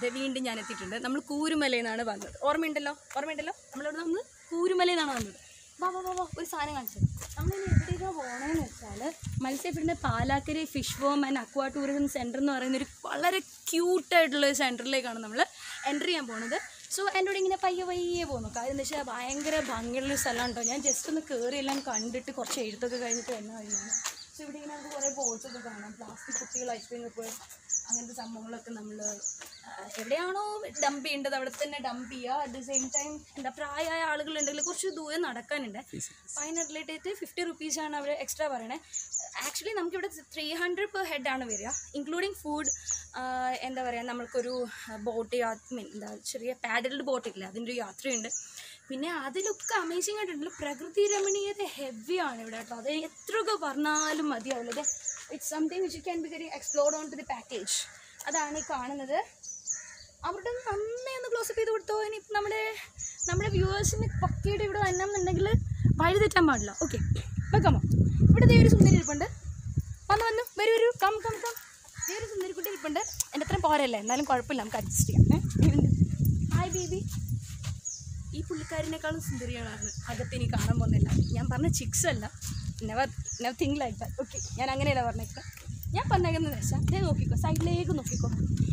ദേ വീണ്ടും ഞാൻ എത്തിയിട്ടുണ്ട് നമ്മൾ കൂരുമലയിൽ നിന്നാണ് വന്നത് ഓർമ്മയുണ്ടല്ലോ ഓർമ്മയുണ്ടല്ലോ നമ്മളിവിടെ നിന്ന് കൂരുമലയിൽ നിന്നാണ് വന്നത് വാ വാ വാ വാ ഒരു സാധനം കാണിച്ചു നമ്മളിനി എവിടേക്കാണ് പോകണമെന്ന് വെച്ചാൽ മത്സ്യഫീഡിൻ്റെ Palakkari fish farm and aqua tourism centre എന്ന് പറയുന്ന ഒരു വളരെ ക്യൂട്ടായിട്ടുള്ള ഒരു സെൻറ്ററിലേക്കാണ് നമ്മൾ എൻ്റർ ചെയ്യാൻ പോകുന്നത് സോ എൻ്റെ കൂടെ ഇങ്ങനെ പയ്യെ പയ്യെ പോകുന്നു കാര്യം എന്താ വെച്ചാൽ ഭയങ്കര ഭംഗിയുള്ളൊരു സ്ഥലമാണ് കേട്ടോ ഞാൻ ജസ്റ്റ് ഒന്ന് കയറി എല്ലാം കണ്ടിട്ട് കുറച്ച് എഴുത്തൊക്കെ കഴിഞ്ഞിട്ട് തന്നെ കഴിയുന്നു സോ ഇവിടെ ഇങ്ങനെ നമുക്ക് കുറേ ബോൾസ് ഒക്കെ കാണാം പ്ലാസ്റ്റിക് കുപ്പികൾ ഐസ്ക്രീം ഒക്കെ അങ്ങനത്തെ സംഭവങ്ങളൊക്കെ നമ്മൾ എവിടെയാണോ ഡംപ് ചെയ്യേണ്ടത് അവിടെ തന്നെ ഡംപ് ചെയ്യുക അറ്റ് ദ സെയിം ടൈം എന്താ പ്രായമായ ആളുകളുണ്ടെങ്കിൽ കുറച്ച് ദൂരം നടക്കാനുണ്ട് അപ്പോൾ അതിന് റിലേറ്റ് ചെയ്തിട്ട് ഫിഫ്റ്റി റുപ്പീസാണ് അവർ എക്സ്ട്രാ പറയണേ ആക്ച്വലി നമുക്കിവിടെ ത്രീ ഹൺഡ്രഡ് പെർ ഹെഡാണ് വരിക ഇൻക്ലൂഡിങ് ഫുഡ് എന്താ പറയുക നമ്മൾക്കൊരു ബോട്ട് യാത്ര മീൻ എന്താ ചെറിയ പാഡൽഡ് ബോട്ടില്ലേ അതിൻ്റെ ഒരു യാത്രയുണ്ട് പിന്നെ അതിലൊക്കെ അമേസിംഗ് ആയിട്ടുണ്ടല്ലോ പ്രകൃതി രമണീയത ഹെവിയാണ് ഇവിടെ കേട്ടോ അത് എത്രയൊക്കെ പറഞ്ഞാലും മതിയാവില്ല it's something which can be very explored on to the package അതാണ് ഈ കാണുന്നത് അവരുടെ ഒന്ന് നന്നായി ഒന്ന് ക്ലോസ് ചെയ്ത് കൊടുത്തോ ഇനി ഇപ്പം നമ്മുടെ നമ്മുടെ വ്യൂവേഴ്സിന് പക്കയുടെ ഇവിടെ വരണമെന്നുണ്ടെങ്കിൽ വഴി തെറ്റാൻ പാടില്ല ഓക്കെ വെക്കാമോ ഇവിടെ ദേ ഒരു സുന്ദരി ഇരിപ്പുണ്ട് വന്നു വന്നു വരൂ വരൂ കം കം കം ദേ ഒരു സുന്ദരി കുട്ടി ഇരിപ്പുണ്ട് എൻ്റെ അത്രയും പോരല്ലേ എന്നാലും കുഴപ്പമില്ല നമുക്ക് അഡ്ജസ്റ്റ് ചെയ്യാം ഹായ് ബേബി ഈ പുള്ളിക്കാരിനേക്കാളും സുന്ദരിയാണ് അകത്ത് ഇനി കാണാൻ പോകുന്നില്ല ഞാൻ പറഞ്ഞ ചിക്സ് അല്ല never never think like that okay ഞാൻ അങ്ങനെയല്ല പറഞ്ഞേക്കാം ഞാൻ പറഞ്ഞേക്കുന്നത് വെച്ചാൽ ദേ നോക്കിക്കോ സൈഡിലേക്ക് നോക്കിക്കോ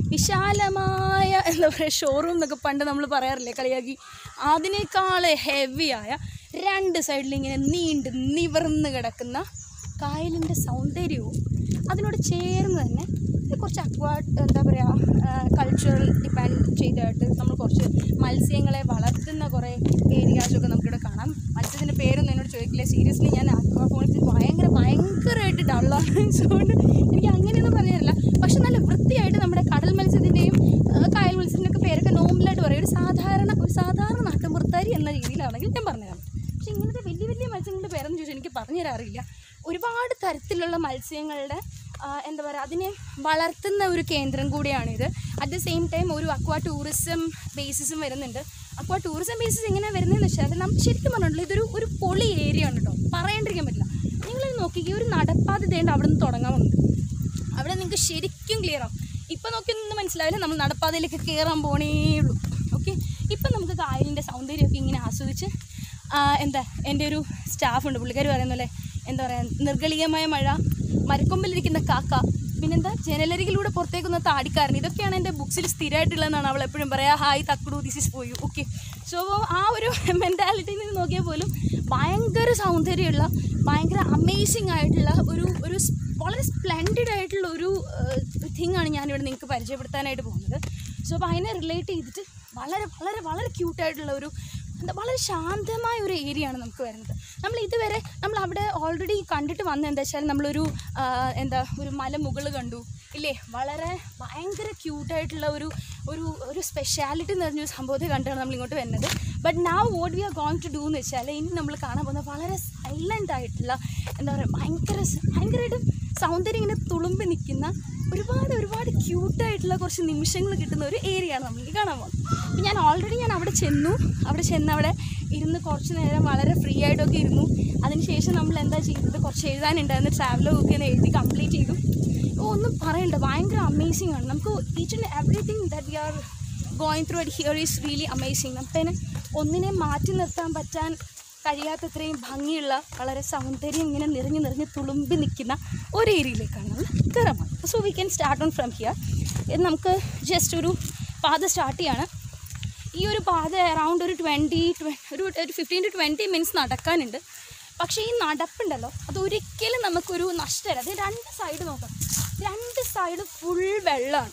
വിശാലമായ എന്താ പറയുക ഷോറൂം എന്നൊക്കെ പണ്ട് നമ്മൾ പറയാറില്ലേ കളിയാക്കി അതിനേക്കാൾ ഹെവിയായ രണ്ട് സൈഡിൽ ഇങ്ങനെ നീണ്ട് നിവർന്ന് കിടക്കുന്ന കായലിൻ്റെ സൗന്ദര്യവും അതിനോട് ചേർന്ന് തന്നെ ഇത് കുറച്ച് അക്വാ എന്താ പറയുക കൾച്ചറൽ ഡിപ്പെൻഡ് ചെയ്തിട്ട് നമ്മൾ കുറച്ച് മത്സ്യങ്ങളെ വളർത്തുന്ന കുറേ ഏരിയാസൊക്കെ നമുക്കിവിടെ കാണാം മത്സ്യത്തിൻ്റെ പേരൊന്നും എന്നോട് ചോദിക്കില്ല സീരിയസ്ലി ഞാൻ അക്വാ ഫോണിൽ ഭയങ്കര ഭയങ്കരമായിട്ട് ഡള്ളാണ് അതുകൊണ്ട് എനിക്ക് അങ്ങനെയൊന്നും പറഞ്ഞില്ല പക്ഷെ നല്ല വൃത്തിയായിട്ട് നമ്മുടെ കടൽ മത്സ്യത്തിൻ്റെയും കായൽ മത്സ്യത്തിൻ്റെ ഒക്കെ പേരൊക്കെ നോർമലായിട്ട് പറയും ഒരു സാധാരണ ഒരു സാധാരണ നാട്ടുമ്പുറത്താരി എന്ന രീതിയിലാണെങ്കിൽ ഞാൻ പറഞ്ഞതാണ് പക്ഷെ ഇങ്ങനത്തെ വലിയ വലിയ മത്സ്യങ്ങളുടെ പേരെന്ന് ചോദിച്ചാൽ എനിക്ക് പറഞ്ഞു തരാറില്ല ഒരുപാട് തരത്തിലുള്ള മത്സ്യങ്ങളുടെ ആ, എന്താ പറയുക അതിനെ വളർത്തുന്ന ഒരു കേന്ദ്രം കൂടിയാണിത് അറ്റ് ദ സെയിം ടൈം ഒരു അക്വാ ടൂറിസം ബേസിസും വരുന്നുണ്ട് അക്വാ ടൂറിസം ബേസിസ് എങ്ങനെയാണ് വരുന്നതെന്ന് വെച്ചാൽ നമുക്ക് ശരിക്കും പറഞ്ഞിട്ടുള്ളൂ ഇതൊരു ഒരു പൊളി ഏരിയ ആണ് കേട്ടോ പറയാണ്ടിരിക്കാൻ പറ്റില്ല നിങ്ങൾ നോക്കിക്കുക ഒരു നടപ്പാത ഇതേണ്ട അവിടെ നിന്ന് തുടങ്ങാമുണ്ട് അവിടെ നിങ്ങൾക്ക് ശരിക്കും ക്ലിയർ ആവും ഇപ്പം നോക്കിയൊന്നും മനസ്സിലാവില്ല നമ്മൾ നടപ്പാതയിലേക്ക് കയറാൻ പോണേ ഉള്ളൂ ഓക്കെ ഇപ്പം നമുക്ക് കായലിൻ്റെ സൗന്ദര്യമൊക്കെ ഇങ്ങനെ ആസ്വദിച്ച് ആ, എന്താ എൻ്റെ ഒരു സ്റ്റാഫുണ്ട് പുള്ളിക്കാർ പറയുന്ന പോലെ എന്താ പറയുക നിർഗളീയമായ മഴ മരക്കൊമ്പിലിരിക്കുന്ന കാക്ക പിന്നെന്താ ജനലരികിലൂടെ പുറത്തേക്കുന്ന താടിക്കാരൻ ഇതൊക്കെയാണ് എൻ്റെ ബുക്സിൽ സ്ഥിരമായിട്ടുള്ളതെന്നാണ് അവൾ എപ്പോഴും പറയാ ഹായ് തക്കുടു ദിസ് ഇസ് പോയു ഓക്കെ സോ ആ ഒരു മെൻറ്റാലിറ്റിയിൽ നിന്ന് നോക്കിയാൽ പോലും ഭയങ്കര സൗന്ദര്യമുള്ള ഭയങ്കര അമേസിങ് ആയിട്ടുള്ള ഒരു ഒരു സ് വളരെ സ്പ്ലെൻഡിഡ് ആയിട്ടുള്ള ഒരു തിങ് ആണ് ഞാനിവിടെ നിങ്ങൾക്ക് പരിചയപ്പെടുത്താനായിട്ട് പോകുന്നത് സോ അപ്പോൾ അതിനെ റിലേറ്റ് ചെയ്തിട്ട് വളരെ വളരെ വളരെ ക്യൂട്ടായിട്ടുള്ള ഒരു എന്താ വളരെ ശാന്തമായ ഒരു ഏരിയ ആണ് നമുക്ക് വരുന്നത് നമ്മൾ ഇതുവരെ നമ്മൾ അവിടെ ഓൾറെഡി കണ്ടിട്ട് വന്ന എന്താ വെച്ചാൽ നമ്മളൊരു ആ, എന്താ ഒരു മലമുകൾ കണ്ടു ഇല്ലേ വളരെ ഭയങ്കര ക്യൂട്ടായിട്ടുള്ള ഒരു ഒരു ഒരു സ്പെഷ്യാലിറ്റി നിറഞ്ഞൊരു സംഭവത്തെ കണ്ടാണ് നമ്മൾ ഇങ്ങോട്ട് വരുന്നത് ബട്ട് നാ what we are going to do എന്ന് വെച്ചാൽ ഇനി നമ്മൾ കാണാൻ പോകുന്ന വളരെ സൈലൻ്റ് ആയിട്ടുള്ള എന്താ പറയുക ഭയങ്കര സ- ഭയങ്കരമായിട്ട് സൗന്ദര്യം ഇങ്ങനെ തുളുമ്പി നിൽക്കുന്ന ഒരുപാട് ഒരുപാട് ക്യൂട്ടായിട്ടുള്ള കുറച്ച് നിമിഷങ്ങൾ കിട്ടുന്ന ഒരു ഏരിയ ആണ് നമ്മൾ കാണാൻ പോകുന്നത് അപ്പം ഞാൻ ഓൾറെഡി ഞാൻ അവിടെ ചെന്നു അവിടെ ചെന്ന് അവിടെ ഇരുന്ന് കുറച്ച് നേരം വളരെ ഫ്രീ ആയിട്ടൊക്കെ ഇരുന്നു അതിനുശേഷം നമ്മൾ എന്താ ചെയ്തത് കുറച്ച് എഴുതാനുണ്ടായിരുന്നു ട്രാവലർ ഒക്കെ ഒന്ന് എഴുതി കംപ്ലീറ്റ് ചെയ്തു ഓ, ഒന്നും പറയണ്ട ഭയങ്കര അമേസിംഗ് ആണ് നമുക്ക് each and everything that we are going through at here is really amazing നമുക്കതിനെ ഒന്നിനെ മാറ്റി നിർത്താൻ പറ്റാൻ കഴിയാത്തത്രയും ഭംഗിയുള്ള വളരെ സൗന്ദര്യം ഇങ്ങനെ നിറഞ്ഞ് നിറഞ്ഞ് തുളുമ്പി നിൽക്കുന്ന ഒരു ഏരിയയിലേക്കാണ് നമ്മൾ കയറാൻ പോകുന്നത് so we can start on from here ഇത് നമുക്ക് ജസ്റ്റ് ഒരു പാത സ്റ്റാർട്ട് ചെയ്യാണ് ഈ ഒരു പാത അറൗണ്ട് ഒരു ട്വൻറ്റി ഒരു ഒരു ഫിഫ്റ്റീൻ ടു ട്വൻറ്റി മിനിറ്റ്സ് നടക്കാനുണ്ട് പക്ഷേ ഈ നടപ്പുണ്ടല്ലോ അത് ഒരിക്കലും നമുക്കൊരു നഷ്ടമല്ല അത് രണ്ട് സൈഡ് നോക്കാം രണ്ട് സൈഡ് ഫുൾ വെള്ളമാണ്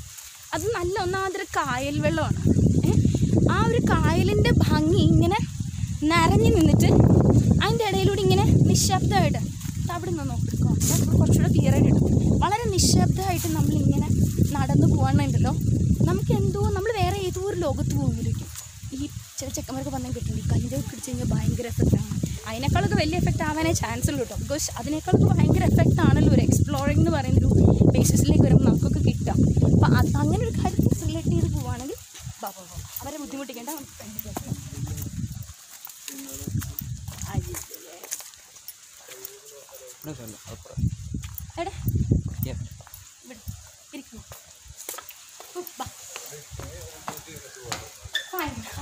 അത് നല്ല ഒന്നാമതൊരു കായൽ വെള്ളമാണ് ഏ? ആ ഒരു കായലിൻ്റെ ഭംഗി ഇങ്ങനെ നിറഞ്ഞു നിന്നിട്ട് അതിൻ്റെ ഇടയിലൂടെ ഇങ്ങനെ നിശബ്ദമായിട്ട് ദാ അവിടെ നിന്ന് നോക്കിക്കോ അപ്പോൾ കുറച്ചുകൂടെ ക്ലിയർ ആയിട്ട് കിട്ടും വളരെ നിശബ്ദമായിട്ട് നമ്മളിങ്ങനെ നടന്നു പോകണമെന്നുണ്ടല്ലോ നമുക്ക് എന്തോ നമ്മൾ വേറെ ഏതോ ഒരു ലോകത്ത് പോകുമ്പോഴേക്കും ഈ ചില ചെക്കന്മാർക്ക് പറഞ്ഞാൽ കിട്ടുന്നുണ്ട് ഈ കഞ്ചാവ് പിടിച്ച് കഴിഞ്ഞാൽ ഭയങ്കര എഫക്റ്റാണ് അതിനേക്കാളൊക്കെ വലിയ എഫക്റ്റ് ആവാനേ ചാൻസ് ഉള്ളൂ കേട്ടോ ബിക്കോസ് അതിനേക്കാളൊക്കെ ഭയങ്കര എഫക്റ്റ് ആണല്ലോ ഒരു എക്സ്പ്ലോറിംഗ് എന്ന് പറയുന്നൊരു ബേസിസിലേക്ക് വരുമ്പോൾ നമുക്കൊക്കെ കിട്ടാം അപ്പം അത് അങ്ങനെ ഒരു കാര്യത്തിൽ റിലേറ്റ് ചെയ്ത് പോവുകയാണെങ്കിൽ ബാ ബാ ബാ അവരെ ബുദ്ധിമുട്ടിക്കേണ്ട നമുക്ക് ഫ്രണ്ടിൽ വെക്കാം. എടെ ഇവിടെ ഇരിക്കുന്നു ഓ, ബാ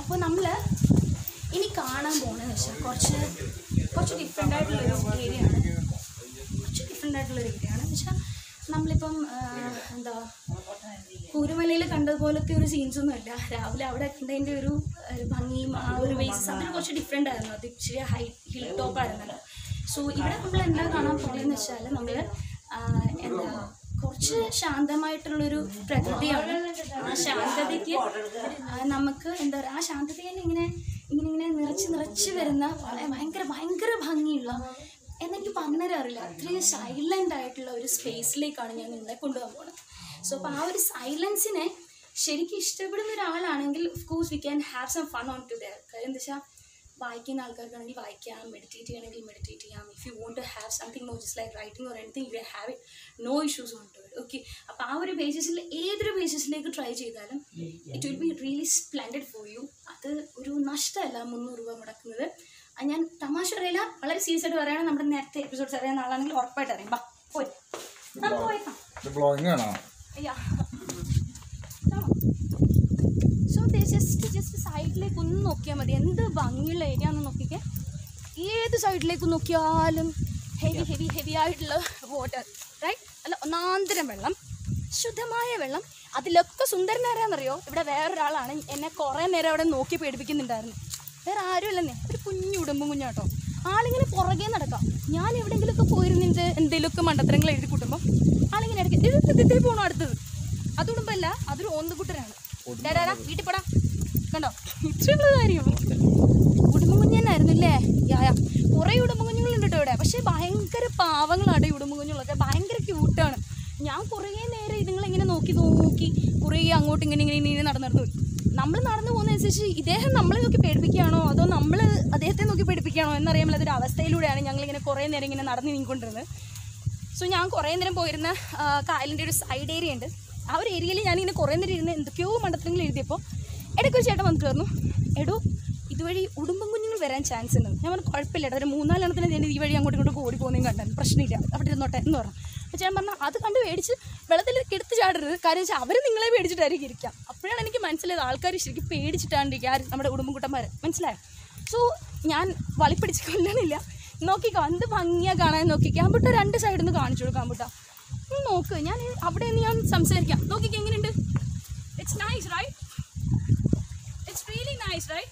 അപ്പോൾ നമ്മൾ ഇനി കാണാൻ പോകണമെന്ന് വെച്ചാൽ കുറച്ച് കുറച്ച് ഡിഫറെൻ്റ് ആയിട്ടുള്ളൊരു ഏരിയ ആണ് കുറച്ച് ഡിഫറെൻ്റ് ആയിട്ടുള്ളൊരു ഏരിയ ആണ് എന്ന് വെച്ചാൽ നമ്മളിപ്പം ആ, എന്താ കൂരുമലയിൽ കണ്ടതുപോലത്തെ ഒരു സീൻസ് ഒന്നും അല്ല രാവിലെ അവിടെ കണ്ടതിൻ്റെ ഒരു ഒരു ഭംഗിയും ആ ഒരു ബേസിസ് അതിന് കുറച്ച് ഡിഫറെൻ്റ് ആയിരുന്നു അത് ഇച്ചിരി ഹൈ ഹിൽ ടോപ്പ് ആയിരുന്നല്ലോ സോ ഇവിടെ നമ്മൾ എന്താ കാണാൻ പോകുന്നതെന്ന് വെച്ചാൽ നമ്മൾ എന്താ കുറച്ച് ശാന്തമായിട്ടുള്ളൊരു പ്രകൃതിയാണ് ആ ശാന്തതയ്ക്ക് ആ, നമുക്ക് എന്താ പറയുക ആ ശാന്തതയെ ഇങ്ങനെ ഇങ്ങനെ ഇങ്ങനെ നിറച്ച് നിറച്ച് വരുന്ന വളരെ ഭയങ്കര ഭയങ്കര ഭംഗിയുള്ള എന്നെനിക്ക് പറഞ്ഞുതരാൻ അറിയില്ല അത്രയും സൈലൻ്റ് ആയിട്ടുള്ള ഒരു സ്പേസിലേക്കാണ് ഞാൻ നിങ്ങളെ കൊണ്ടുപോകാൻ പോകുന്നത് സോ അപ്പോൾ ആ ഒരു സൈലൻസിനെ ശരിക്കും ഇഷ്ടപ്പെടുന്ന ഒരാളാണെങ്കിൽ of course we can have some fun on to there കാര്യം എന്താ വെച്ചാൽ വായിക്കുന്ന ആൾക്കാർക്കാണെങ്കിൽ വായിക്കാം മെഡിറ്റേറ്റ് ചെയ്യണമെങ്കിൽ മെഡിറ്റേറ്റ് ചെയ്യാം if you want to have something no just like writing or anything you can have it no issues on to it okay അപ്പോൾ ആ ഒരു ബേസിസിൽ ഏതൊരു ബേസിസിലേക്ക് ട്രൈ ചെയ്താലും it will be really splendid for you അത് ഒരു നഷ്ടമല്ല മുന്നൂറ് രൂപ മുടക്കുന്നത് അത് ഞാൻ തമാശ പറയില്ല വളരെ സീരിയസ് ആയിട്ട് പറയുകയാണെങ്കിൽ നമ്മുടെ നേരത്തെ എപ്പിസോഡ്സ് അറിയാൻ ആളാണെങ്കിൽ ഉറപ്പായിട്ട് അറിയാം ബാ പോയി നമുക്ക് പോയേക്കാം ഇത് ബ്ലോഗിങ് ആണോ Yeah. സോ ജസ്റ്റ് ജസ്റ്റ് സൈഡിലേക്ക് ഒന്ന് നോക്കിയാൽ മതി എന്ത് ഭംഗിയുള്ള ഏരിയ ആണെന്ന് നോക്കിക്കേ ഏത് സൈഡിലേക്ക് നോക്കിയാലും ഹെവി ഹെവി ഹെവി ആയിട്ടുള്ള വാട്ടർ റൈറ്റ് അല്ല ഒന്നാന്തരം വെള്ളം ശുദ്ധമായ വെള്ളം അതിലൊക്കെ സുന്ദരനാരാന്നറിയോ ഇവിടെ വേറൊരാളാണ് എന്നെ കുറേ നേരം അവിടെ നോക്കി പേടിപ്പിക്കുന്നുണ്ടായിരുന്നു വേറെ ആരുമില്ലെന്നേ ഒരു കുഞ്ഞു ഉടുമ്പും കുഞ്ഞാട്ടോ ആളിങ്ങനെ പുറകെ നടക്കാം ഞാൻ എവിടെയെങ്കിലുമൊക്കെ പോയിരുന്നിട്ട് എന്തെങ്കിലുമൊക്കെ മണ്ടത്തരങ്ങൾ എഴുതി കൂട്ടുമ്പോൾ ആളിങ്ങനെ ഇടയ്ക്ക് ഇത് ഇതിൽ പോകണം അടുത്തത് അത് ഉടുമ്പല്ല അതൊരു ഓന്തുകുട്ടനാണ് ഡാടാ വീട്ടിൽ പോടാ കണ്ടോ ഇത്രയുള്ള കാര്യം ഉടുമ്പുകുഞ്ഞനായിരുന്നു ഇല്ലേ യാ കുറേ ഉടുമ്പുകുഞ്ഞുങ്ങളുണ്ട് കേട്ടോ ഇവിടെ പക്ഷേ ഭയങ്കര പാവങ്ങളാണ് ഈ ഉടുമ്പുകുഞ്ഞുങ്ങളൊക്കെ ഭയങ്കര ക്യൂട്ടാണ് ഞാൻ കുറേ നേരം ഇതുങ്ങളിങ്ങനെ നോക്കി നോക്കി കുറേ അങ്ങോട്ട് ഇങ്ങനെ ഇങ്ങനെ ഇങ്ങനെ നടന്നു നടന്നു പോയി. നമ്മൾ നടന്നു പോകുന്നതനുസരിച്ച് ഇദ്ദേഹം നമ്മളെ നോക്കി പേടിപ്പിക്കുകയാണോ അതോ നമ്മൾ അദ്ദേഹത്തെ നോക്കി പേടിപ്പിക്കുകയാണോ എന്നറിയാൻ ഒരു അവസ്ഥയിലൂടെയാണ് ഞങ്ങളിങ്ങനെ കുറേ നേരം ഇങ്ങനെ നടന്ന് നീങ്ങിക്കൊണ്ടിരുന്നത് സോ ഞാൻ കുറേ നേരം പോയിരുന്ന ആ, കായലിൻ്റെ ഒരു സൈഡ് ഏരിയ ഉണ്ട് ആ ഒരു ഏരിയയിൽ ഞാനിങ്ങനെ കുറേ നേരം ഇരുന്ന് എന്തൊക്കെയോ മണ്ടത്തരങ്ങൾ എഴുതിയപ്പോൾ ഇടയ്ക്ക് ഒരു ചേട്ടൻ വന്നിട്ട് പറഞ്ഞു എടോ ഇതുവഴി ഉടുമ്പം കുഞ്ഞുങ്ങൾ വരാൻ ചാൻസ് ഉണ്ട് ഞാൻ പറഞ്ഞു കുഴപ്പമില്ല ഏട്ടാ ഒരു മൂന്നാലെണ്ണത്തിന് ഞാൻ ഈ വഴി അങ്ങോട്ടും ഇങ്ങോട്ടും ഓടി പോകുന്നതും കണ്ടാൽ പ്രശ്നമില്ല അവിടെ ഇരുന്നോട്ടെ എന്ന് പറഞ്ഞു അപ്പോൾ ചേട്ടൻ പറഞ്ഞു അത് കണ്ട് മേടിച്ച് വെള്ളത്തിലേക്ക് എടുത്ത് ചാടരുത് കാര്യം വെച്ചാൽ അവർ നിങ്ങളെ പേടിച്ചിട്ടായിരിക്കും ഇരിക്കാം അപ്പോഴാണ് എനിക്ക് മനസ്സിലായത് ആൾക്കാർ ശരിക്കും പേടിച്ചിട്ടാണ് ഇരിക്കുക ആര് നമ്മുടെ ഉടുമ്പുകുട്ടന്മാർ മനസ്സിലായോ സോ ഞാൻ വളിപ്പിടിച്ച് കൊല്ലണില്ല നോക്കിക്കോ എന്ത് ഭംഗിയാ കാണാൻ നോക്കിക്കോ അമ്പുട്ട രണ്ട് സൈഡിൽ നിന്ന് കാണിച്ചു കൊടുക്കാം അമ്പുട്ട നീ നോക്ക് ഞാൻ അവിടെ നിന്ന് ഞാൻ സംസാരിക്കാം നോക്കിക്കോ എങ്ങനെയുണ്ട് it's nice right it's really nice right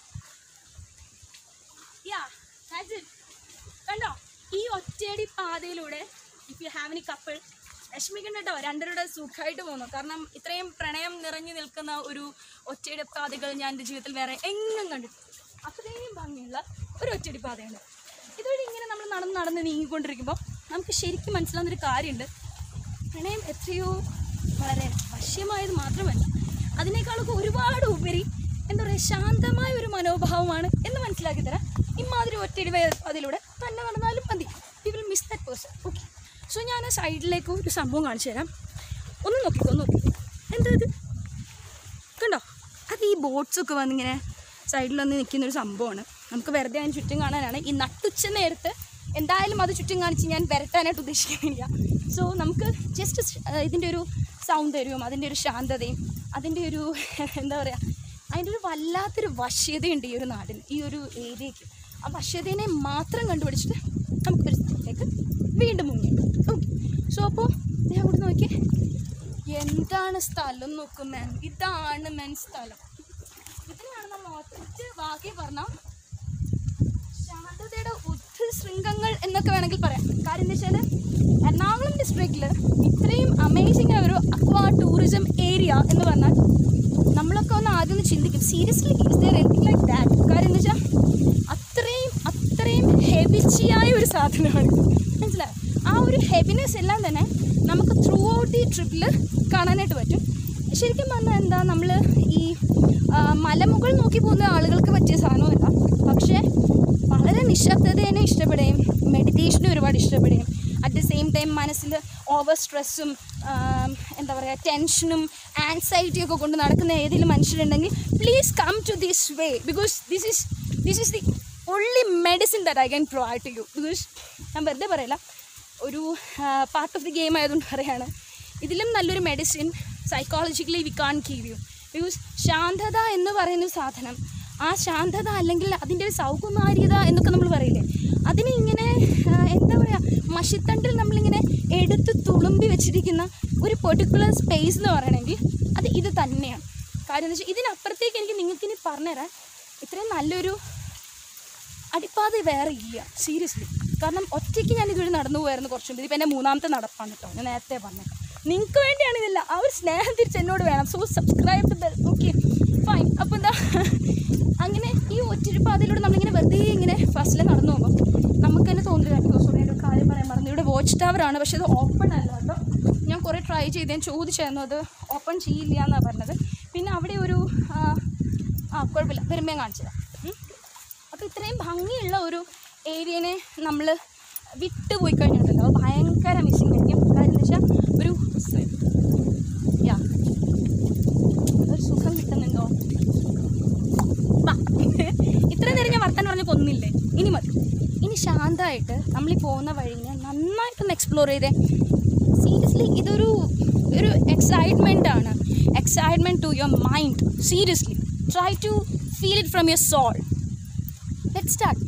yeah that's it കണ്ടോ ഈ ഒറ്റയടി പാതയിലൂടെ if you have any couple വിഷമിക്കണ്ട കേട്ടോ രണ്ടരുടെ സുഖമായിട്ട് പോകുന്നു കാരണം ഇത്രയും പ്രണയം നിറഞ്ഞു നിൽക്കുന്ന ഒരു ഒറ്റയടി പാതകൾ ഞാൻ എൻ്റെ ജീവിതത്തിൽ വേറെ എങ്ങും കണ്ടിട്ടില്ല അത്രയും ഭംഗിയുള്ള ഒരു ഒറ്റയടി പാതയാണ് ഇതുവഴി ഇങ്ങനെ നമ്മൾ നടന്ന് നടന്ന് നീങ്ങിക്കൊണ്ടിരിക്കുമ്പോൾ നമുക്ക് ശരിക്കും മനസ്സിലാവുന്നൊരു കാര്യമുണ്ട് പ്രണയം എത്രയോ വളരെ വശ്യമായത് മാത്രമല്ല അതിനേക്കാളൊക്കെ ഒരുപാട് ഉപരി എന്താ പറയുക ശാന്തമായ ഒരു മനോഭാവമാണ് എന്ന് മനസ്സിലാക്കി തരാം ഇമാതിരി ഒറ്റയടി വേ- അതിലൂടെ തന്നെ നടന്നാലും മതി you will miss that person okay so ഞാൻ ആ സൈഡിലേക്ക് ഒരു സംഭവം കാണിച്ചു തരാം ഒന്ന് നോക്കിക്കോ ഒന്ന് നോക്കിക്കോ എന്താ ഇത് കണ്ടോ അത് ഈ ബോട്ട്സൊക്കെ വന്നിങ്ങനെ സൈഡിൽ വന്ന് നിൽക്കുന്ന ഒരു സംഭവമാണ് നമുക്ക് വെറുതെ അതിന് ചുറ്റും കാണാനാണ് ഈ നട്ടുച്ച നേരത്ത് എന്തായാലും അത് ചുറ്റും കാണിച്ച് ഞാൻ വരട്ടാനായിട്ട് ഉദ്ദേശിക്കുന്നില്ല സോ നമുക്ക് ജസ്റ്റ് ഇതിൻ്റെ ഒരു സൗന്ദര്യവും അതിൻ്റെ ഒരു ശാന്തതയും അതിൻ്റെ ഒരു എന്താ പറയുക അതിൻ്റെ ഒരു വല്ലാത്തൊരു വശ്യതയുണ്ട് ഈ ഒരു നാടിന് ഈ ഒരു ഏരിയയ്ക്ക് ആ വശ്യതയെ മാത്രം കണ്ടുപിടിച്ചിട്ട് നമുക്കൊരു സ്ഥലത്തേക്ക് വീണ്ടും മുങ്ങി ഓക്കെ സോ അപ്പോൾ ഞാൻ കൂടെ നോക്കിയേ എന്താണ് സ്ഥലം നോക്കും മാൻ ഇതാണ് മെൻ സ്ഥലം ഇതിനാണ് നമ്മൾ ഒറ്റ വാക്കി പറഞ്ഞ ശാന്തതയുടെ ഉദ്ധ ശൃംഗങ്ങൾ എന്നൊക്കെ വേണമെങ്കിൽ പറയാം കാര്യം എന്താ വെച്ചാൽ എറണാകുളം ഡിസ്ട്രിക്റ്റിൽ ഇത്രയും അമേസിംഗ് ആയ ഒരു അക്വാ ടൂറിസം ഏരിയ എന്ന് പറഞ്ഞാൽ നമ്മളൊക്കെ ഒന്ന് ആദ്യം ഒന്ന് ചിന്തിക്കും seriously is there anything like that കാര്യം എന്താ വെച്ചാൽ അത്രയും അത്രയും ഹെവിച്ചിയായ ഒരു സാധനമാണ് മനസ്സിലായോ ആ ഒരു ഹെവിനെസ് എല്ലാം തന്നെ നമുക്ക് ത്രൂ ഔട്ട് ഈ ട്രിപ്പിൽ കാണാനായിട്ട് പറ്റും ശരിക്കും പറഞ്ഞാൽ എന്താ നമ്മൾ ഈ ആ, മലമുകൾ നോക്കി പോകുന്ന ആളുകൾക്ക് പറ്റിയ സാധനമല്ല പക്ഷേ വളരെ നിശബ്ദതേനെ ഇഷ്ടപ്പെടുകയും മെഡിറ്റേഷനും ഒരുപാട് ഇഷ്ടപ്പെടുകയും അറ്റ് ദ സെയിം ടൈം മനസ്സിൽ ഓവർ സ്ട്രെസ്സും എന്താ പറയുക ടെൻഷനും ആൻസൈറ്റിയും ഒക്കെ കൊണ്ട് നടക്കുന്ന ഏതെങ്കിലും മനുഷ്യരുണ്ടെങ്കിൽ please come to this way because this is this is the only medicine that I can provide to you because ഞാൻ വെറുതെ പറയില്ല ഒരു പാർട്ട് ഓഫ് ദി ഗെയിം ആയതുകൊണ്ട് പറയാണ് ഇതിലും നല്ലൊരു medicine psychologically we can give you because ശാന്തത എന്ന് പറയുന്ന ഒരു സാധനം ആ ശാന്തത അല്ലെങ്കിൽ അതിൻ്റെ ഒരു സൗകുമാര്യത എന്നൊക്കെ നമ്മൾ പറയില്ലേ അതിനെ ഇങ്ങനെ ആ, എന്താ പറയുക മഷിത്തണ്ടിൽ നമ്മളിങ്ങനെ എടുത്ത് തുളുമ്പി വെച്ചിരിക്കുന്ന ഒരു പെർട്ടിക്കുലർ സ്പേസ് എന്ന് പറയണമെങ്കിൽ അത് ഇത് തന്നെയാണ് കാര്യം എന്ന് വെച്ചാൽ ഇതിനപ്പുറത്തേക്ക് എനിക്ക് നിങ്ങൾക്ക് ഇനി പറഞ്ഞുതരാൻ ഇത്രയും നല്ലൊരു അടിപ്പാത വേറെ ഇല്ല സീരിയസ്ലി കാരണം ഒറ്റയ്ക്ക് ഞാൻ ഇതുവരെ നടന്നു പോയായിരുന്നു കുറച്ചും മുമ്പ് ഇതിപ്പോൾ എൻ്റെ മൂന്നാമത്തെ നടപ്പാണ് കേട്ടോ ഞാൻ നേരത്തെ പറഞ്ഞേക്കാം നിങ്ങൾക്ക് വേണ്ടിയാണ് ഇതില്ല ആ ഒരു സ്നേഹം തിരിച്ച് എന്നോട് വേണം so subscribe the bell okay fine അപ്പോൾ എന്താ അങ്ങനെ ഈ ഒറ്റൊരു പാതയിലൂടെ നമ്മളിങ്ങനെ വെറുതെ ഇങ്ങനെ ഫസ്റ്റിൽ നടന്നു പോകുമ്പോൾ നമുക്ക് തന്നെ തോന്നില്ല സോറി ഒരു കാര്യം പറയാൻ പറഞ്ഞു ഇവിടെ വാച്ച് ടവർ ആണ് പക്ഷേ അത് ഓപ്പൺ അല്ല കേട്ടോ ഞാൻ കുറേ ട്രൈ ചെയ്ത് ഞാൻ ചോദിച്ചായിരുന്നു അത് ഓപ്പൺ ചെയ്യില്ല എന്നാണ് പറഞ്ഞത് പിന്നെ അവിടെ ഒരു ആ, ആ കുഴപ്പമില്ല വരുമ്പോൾ ഞാൻ കാണിച്ചു തരാം ഉം. അപ്പോൾ ഇത്രയും ഭംഗിയുള്ള ഒരു ഏരിയനെ നമ്മൾ വിട്ടുപോയി കഴിഞ്ഞിട്ടുണ്ടല്ലോ അത് ഭയങ്കര മിസ്സിങ് ആയിരിക്കും കാര്യം എന്ന് വെച്ചാൽ ഒരു യാ ഒരു സുഖം കിട്ടുന്നുണ്ടോ ബാ. ഇത്രയും നേരം ഞാൻ വർത്താൻ പറഞ്ഞ കൊന്നില്ലേ ഇനി മതി ഇനി ശാന്തമായിട്ട് നമ്മൾ ഈ പോകുന്ന വഴിനെ നന്നായിട്ടൊന്ന് എക്സ്പ്ലോർ ചെയ്തേ സീരിയസ്ലി ഇതൊരു ഒരു എക്സൈറ്റ്മെൻ്റ് ആണ് excitement to your mind seriously try to feel it from your soul let start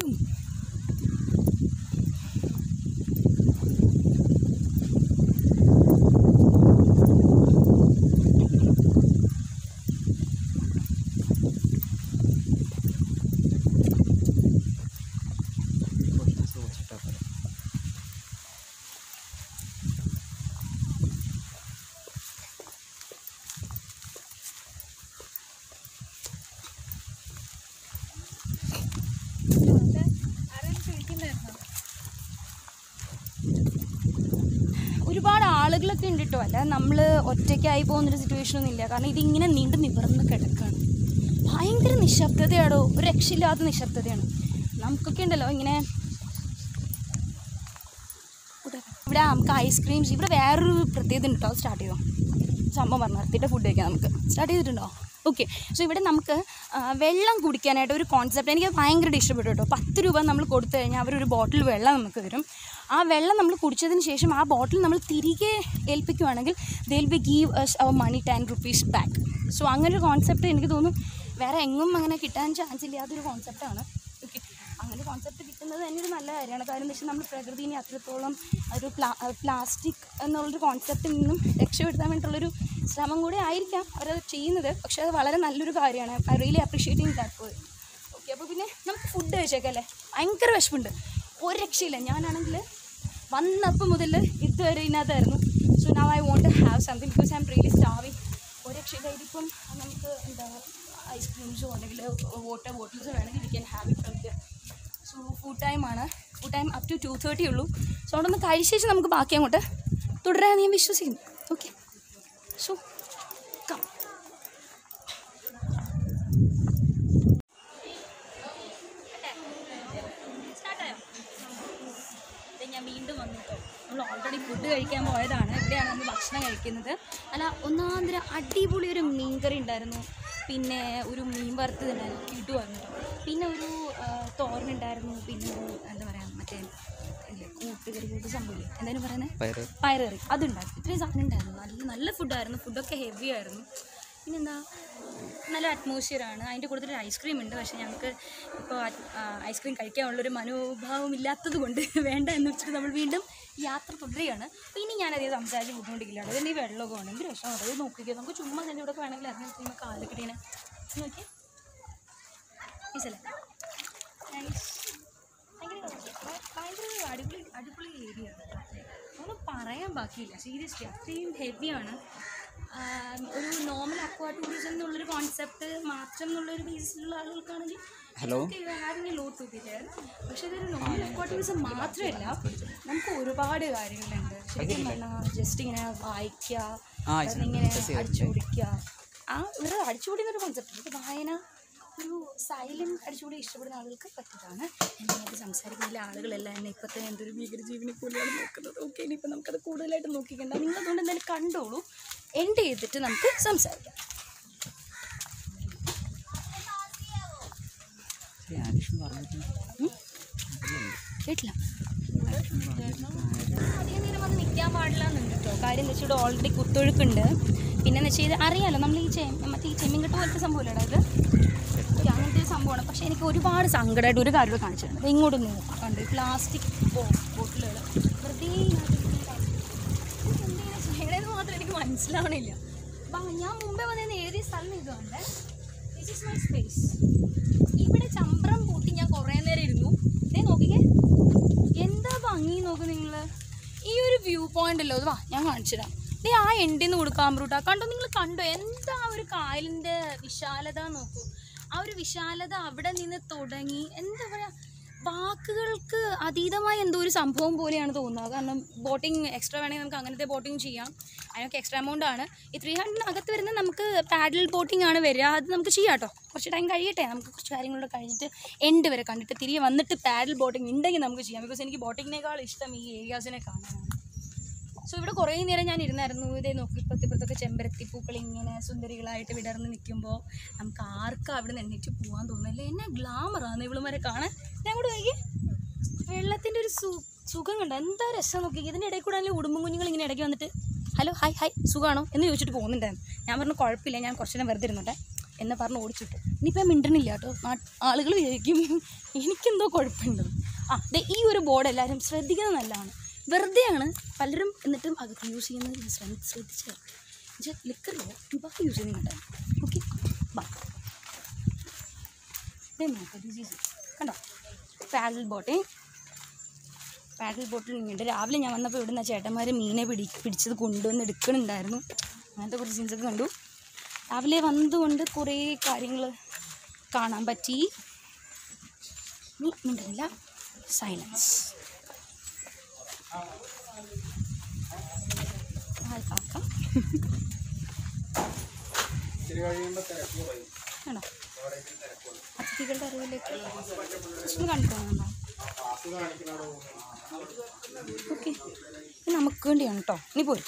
ഒരുപാട് ആളുകളൊക്കെ ഉണ്ട് കേട്ടോ അല്ല നമ്മൾ ഒറ്റയ്ക്കായി പോകുന്നൊരു സിറ്റുവേഷൻ ഒന്നും ഇല്ല കാരണം ഇതിങ്ങനെ നീണ്ടു നിവർന്ന് കിടക്കുകയാണ് ഭയങ്കര നിശബ്ദതയാടോ ഒരു രക്ഷയില്ലാത്ത നിശബ്ദതയാണ് നമുക്കൊക്കെ ഉണ്ടല്ലോ ഇങ്ങനെ ഇവിടെ ഇവിടെ നമുക്ക് ഐസ്ക്രീംസ് ഇവിടെ വേറൊരു പ്രത്യേകത ഉണ്ട് കേട്ടോ അത് സ്റ്റാർട്ട് ചെയ്തോ സംഭവം പറഞ്ഞു നിർത്തിയിട്ട് ഫുഡ് കഴിക്കാം നമുക്ക് സ്റ്റാർട്ട് ചെയ്തിട്ടുണ്ടോ ഓക്കെ സോ ഇവിടെ നമുക്ക് ആ, വെള്ളം കുടിക്കാനായിട്ട് ഒരു കോൺസെപ്റ്റ് എനിക്ക് ഭയങ്കരമായിട്ട് ഇഷ്ടപ്പെട്ടു കേട്ടോ പത്ത് രൂപ നമ്മൾ കൊടുത്തു കഴിഞ്ഞാൽ അവരൊരു ബോട്ടിൽ വെള്ളം നമുക്ക് തരും ആ വെള്ളം നമ്മൾ കുടിച്ചതിന് ശേഷം ആ ബോട്ടിൽ നമ്മൾ തിരികെ ഏൽപ്പിക്കുവാണെങ്കിൽ they'll be give us our money ten rupees back so അങ്ങനെ ഒരു കോൺസെപ്റ്റ് എനിക്ക് തോന്നുന്നു വേറെ എങ്ങും അങ്ങനെ കിട്ടാൻ ചാൻസ് ഇല്ലാത്തൊരു കോൺസെപ്റ്റാണ് ഓക്കെ അങ്ങനെ കോൺസെപ്റ്റ് കിട്ടുന്നത് തന്നെ ഒരു നല്ല കാര്യമാണ് കാര്യം എന്താ വെച്ചാൽ നമ്മൾ പ്രകൃതിനെ അത്രത്തോളം ഒരു പ്ലാ പ്ലാസ്റ്റിക് എന്നുള്ളൊരു കോൺസെപ്റ്റിൽ നിന്നും രക്ഷപ്പെടുത്താൻ വേണ്ടിയിട്ടുള്ളൊരു ശ്രമം കൂടെ ആയിരിക്കാം അവരത് ചെയ്യുന്നത് പക്ഷേ അത് വളരെ നല്ലൊരു കാര്യമാണ് ഐ റിയലി അപ്രീഷിയേറ്റിംഗ് ദാറ്റ് പോയി ഓക്കെ അപ്പോൾ പിന്നെ നമുക്ക് ഫുഡ് കഴിച്ചേക്കാം അല്ലേ ഭയങ്കര വിശപ്പുണ്ട് ഒരു രക്ഷയില്ല ഞാനാണെങ്കിൽ വന്നപ്പോൾ മുതൽ ഇതുവരെ ഇതിനകത്തായിരുന്നു so now I want have something because I am really starving ഒരു രക്ഷയില്ല ഇതിപ്പം നമുക്ക് എന്താ ഐസ്ക്രീംസോ അല്ലെങ്കിൽ വാട്ടർ ബോട്ടിൽസോ വേണമെങ്കിൽ we can have it from here so food ടൈമാണ് food time up to two thirty ഉള്ളൂ സോ അവിടെ നിന്ന് കഴിച്ച ശേഷം നമുക്ക് ബാക്കി അങ്ങോട്ട് തുടരാമെന്ന് ഞാൻ വിശ്വസിക്കുന്നു ഓക്കെ സോ കം ഞാൻ വീണ്ടും വന്നിട്ടോ നമ്മൾ ഓൾറെഡി ഫുഡ് കഴിക്കാൻ പോയതാണ് ഇവിടെയാണ് നമ്മൾ ഭക്ഷണം കഴിക്കുന്നത് അല്ല ഒന്നാന്തര അടിപൊളി ഒരു മീൻകറി ഉണ്ടായിരുന്നു പിന്നെ ഒരു മീൻ വറുത്തതുണ്ടായിരുന്നു കിട്ടുമായിരുന്നു കേട്ടോ പിന്നെ ഒരു ആ, തോരനുണ്ടായിരുന്നു പിന്നെ ഒരു എന്താ പറയുക മറ്റേ ഇല്ലേ കൂട്ടുകറി കൂട്ട് സംഭവമില്ലേ എന്തായാലും പറയുന്നത് പയറ് പയറേറി അതുണ്ടായിരുന്നു ഇത്രയും സാധനം ഉണ്ടായിരുന്നു നല്ല നല്ല ഫുഡായിരുന്നു ഫുഡൊക്കെ ഹെവി ആയിരുന്നു പിന്നെന്താ നല്ല അറ്റ്മോസ്ഫിയറാണ് അതിൻ്റെ കൂടുതൽ ഐസ്ക്രീം ഉണ്ട് പക്ഷേ ഞങ്ങൾക്ക് ഇപ്പോൾ ഐസ്ക്രീം കഴിക്കാനുള്ളൊരു മനോഭാവം ഇല്ലാത്തത് കൊണ്ട് വേണ്ട എന്ന് വെച്ചിട്ട് നമ്മൾ വീണ്ടും യാത്ര തുടരുകയാണ് അപ്പോൾ ഇനി ഞാനധികം സംസാരിച്ച് ബുദ്ധിമുട്ടിക്കില്ല അതിൻ്റെ ഈ വെള്ളമൊക്കെ വേണം എന്ത് രസമാണ് അത് നോക്കിക്കുക നമുക്ക് ചുമ്മാ തന്നെ ഇവിടെ വേണമെങ്കിൽ ഇറങ്ങി കഴിയുമ്പോൾ കാലൊക്കെ ഇങ്ങനെ നോക്കി ഈസല്ലേ നൈസ് ഭയങ്കര ഭയങ്കര ഒരു അടിപൊളി അടിപൊളി ഏരിയ ആണ് ഒന്നും പറയാൻ ബാക്കിയില്ല സീരിയസ്ലി അത്രയും ഹെവിയാണ് ഒരു നോർമൽ അക്വാ ടൂറിസം എന്നുള്ളൊരു കോൺസെപ്റ്റ് മാത്രം എന്നുള്ളൊരു ബേസിലുള്ള ആളുകൾക്കാണെങ്കിൽ hello having a lot to be there പക്ഷേ ഇതൊരു നോർമൽ അക്വാ ടൂറിസം മാത്രമല്ല നമുക്ക് ഒരുപാട് കാര്യങ്ങളുണ്ട് ശരിക്കും പറഞ്ഞാൽ ജസ്റ്റ് ഇങ്ങനെ വായിക്കുക ആ, ഇങ്ങനെ അടിച്ചു കുടിക്കുക ആ ഒരു അടിച്ചുകൂടി എന്നൊരു കോൺസെപ്റ്റ് ഇത് വായന ഒരു സൈലൻറ്റ് അടിച്ചുകൂടി ഇഷ്ടപ്പെടുന്ന ആളുകൾക്ക് പറ്റിയതാണ് എന്നോട് സംസാരിക്കുന്ന ആളുകളെല്ലാം എന്നെ ഇപ്പം തന്നെ എന്തൊരു ഭീകരജീവിനെ പോലെയാണ് നോക്കുന്നത് ഓക്കെ ഇനിയിപ്പോൾ നമുക്കത് കൂടുതലായിട്ട് നോക്കിക്കണ്ട നിങ്ങൾ അതുകൊണ്ട് എന്തായാലും കണ്ടോളൂ എൻഡ് ചെയ്തിട്ട് നമുക്ക് സംസാരിക്കാം ശരി, ആരിഷും പറഞ്ഞിട്ടുണ്ട് കേട്ടില്ല അധികം നേരം വന്ന് നിൽക്കാൻ പാടില്ല എന്നുണ്ട് കേട്ടോ കാര്യം എന്താ വെച്ചാൽ ഇവിടെ ഓൾറെഡി കുത്തൊഴുക്കുണ്ട് പിന്നെന്ന് വെച്ചാൽ ഇത് അറിയാലോ നമ്മൾ ഈ ചെ മറ്റേ ഈ ചെമ്മീൻകെട്ട് പോലത്തെ സംഭവമല്ലേ ഇത് ഓക്കെ അങ്ങനത്തെ ഒരു സംഭവമാണ് പക്ഷേ എനിക്ക് ഒരുപാട് സങ്കടമായിട്ട് ഒരു കാര്യം കാണിച്ചിട്ടുണ്ട് ദേ ഇങ്ങോട്ട് നോക്കാം കണ്ട് പ്ലാസ്റ്റിക് ബോട്ടിലുകൾ വെറുതെ ഇതിനകത്ത് ഇങ്ങനെ ഇതൊക്കെ എന്തിനാ ചെയ്യണേന്ന് മാത്രം എനിക്ക് മനസ്സിലാവണില്ല അപ്പം ഞാൻ മുമ്പേ വന്നതെന്ന് എഴുതിയ സ്ഥലം ഇതുകൊണ്ട് ദിസ് ഇസ് മൈ സ്പേസ് ഇവിടെ ചമ്പ്രം പൂട്ടി ഞാൻ കുറേ നേരം ഇരുന്നു ദേ നോക്കിക്കേ എന്താ ഭംഗി നോക്ക് നിങ്ങൾ ഈ ഒരു വ്യൂ പോയിന്റ് അല്ലോ ഇത് വാ ഞാൻ കാണിച്ചുതരാം ദേ ആ എൻഡിൽ നിന്ന് കൊടുക്കാൻ റൂട്ടാ കണ്ടോ നിങ്ങൾ കണ്ടോ എന്താ ആ ഒരു കായലിൻ്റെ വിശാലത നോക്കൂ ആ ഒരു വിശാലത അവിടെ നിന്ന് തുടങ്ങി എന്താ പറയുക വാക്കുകൾക്ക് അതീതമായ എന്തോ ഒരു സംഭവം പോലെയാണ് തോന്നുന്നത് കാരണം ബോട്ടിങ് എക്സ്ട്രാ വേണമെങ്കിൽ നമുക്ക് അങ്ങനത്തെ ബോട്ടിങ് ചെയ്യാം അതിനൊക്കെ എക്സ്ട്രാ എമൗണ്ട് ആണ് ഈ ത്രീ ഹൺഡ്രഡിനകത്ത് വരുന്ന നമുക്ക് പാഡൽ ബോട്ടിംഗ് ആണ് വരിക അത് നമുക്ക് ചെയ്യാം കേട്ടോ കുറച്ച് ടൈം കഴിയട്ടെ നമുക്ക് കുറച്ച് കാര്യങ്ങളൂടെ കഴിഞ്ഞിട്ട് എൻഡ് വരെ കണ്ടിട്ട് തിരികെ വന്നിട്ട് പാഡൽ ബോട്ടിംഗ് ഉണ്ടെങ്കിൽ നമുക്ക് ചെയ്യാം ബിക്കോസ് എനിക്ക് ബോട്ടിങ്ങിനേക്കാൾ ഇഷ്ടം ഈ ഏരിയാസിനെ കാണാനാണ് സോ ഇവിടെ കുറേ നേരം ഞാൻ ഇരുന്നായിരുന്നു ഇതേ നോക്കി ഇപ്പുറത്ത് ഇപ്പുറത്തൊക്കെ ചെമ്പരത്തി പൂക്കൾ ഇങ്ങനെ സുന്ദരികളായിട്ട് വിടർന്ന് നിൽക്കുമ്പോൾ നമുക്ക് ആർക്കും അവിടെ നിന്ന് എണ്ണീറ്റ് പോകാൻ തോന്നില്ല എന്നെ ഗ്ലാമറാണ് ഇവളുമാരെ കാണാൻ ഞാൻ കൂടെ നോക്കി വെള്ളത്തിൻ്റെ ഒരു സു സുഖം കണ്ടോ എന്താ രസം നോക്കി ഇതിൻ്റെ ഇടയിൽ കൂടെ ആണെങ്കിൽ ഉടുമ്പും കുഞ്ഞുങ്ങൾ ഇങ്ങനെ ഇടയ്ക്ക് വന്നിട്ട് ഹലോ ഹായ് ഹായ് സുഖമാണോ എന്ന് ചോദിച്ചിട്ട് പോകുന്നുണ്ടായിരുന്നു ഞാൻ പറഞ്ഞു കുഴപ്പമില്ല ഞാൻ കുറച്ച് നേരം വെറുതെ ഇരുന്നോട്ടെ എന്ന് പറഞ്ഞ് ഓടിച്ചിട്ട് ഇനിയിപ്പോൾ ഞാൻ മിണ്ടണില്ല കേട്ടോ ആളുകൾ വിചാരിക്കും എനിക്കെന്തോ കുഴപ്പമുണ്ട് ആ ദേ ഈ ഒരു ബോർഡ് എല്ലാവരും ശ്രദ്ധിക്കുന്നത് നല്ലതാണ് വെറുതെയാണ് പലരും എന്നിട്ടും അകത്ത് യൂസ് ചെയ്യുന്നത് ഞാൻ ശ്രദ്ധ ശ്രദ്ധിച്ചത് ലിക്കറില്ല ബാക്കി യൂസ് ചെയ്യുന്നുണ്ട് ഓക്കെ ബാ ഇതേ നോക്കാം ദിസ് ഈസ് കണ്ടോ പാഡൽ ബോട്ടിങ് പാഡൽ ബോട്ടിൽ ഇങ്ങോട്ട് രാവിലെ ഞാൻ വന്നപ്പോൾ ഇവിടുന്ന് ചേട്ടന്മാർ മീനെ പിടി പിടിച്ചത് കൊണ്ടുവന്ന് എടുക്കണുണ്ടായിരുന്നു അങ്ങനത്തെ കുറച്ച് സീൻസൊക്കെ കണ്ടു രാവിലെ വന്നതുകൊണ്ട് കുറേ കാര്യങ്ങൾ കാണാൻ പറ്റി നീ മിണ്ടുന്നില്ല സൈലൻസ് ആൾക്കാക്കാം ആണോ അതിഥികളുടെ അറിവിലേക്ക് ജസ്റ്റ് ഒന്ന് കണ്ടു പോകുന്നുണ്ടോ ഓക്കെ ഇത് നമുക്ക് വേണ്ടിയാണ് കേട്ടോ ഇനി പോരും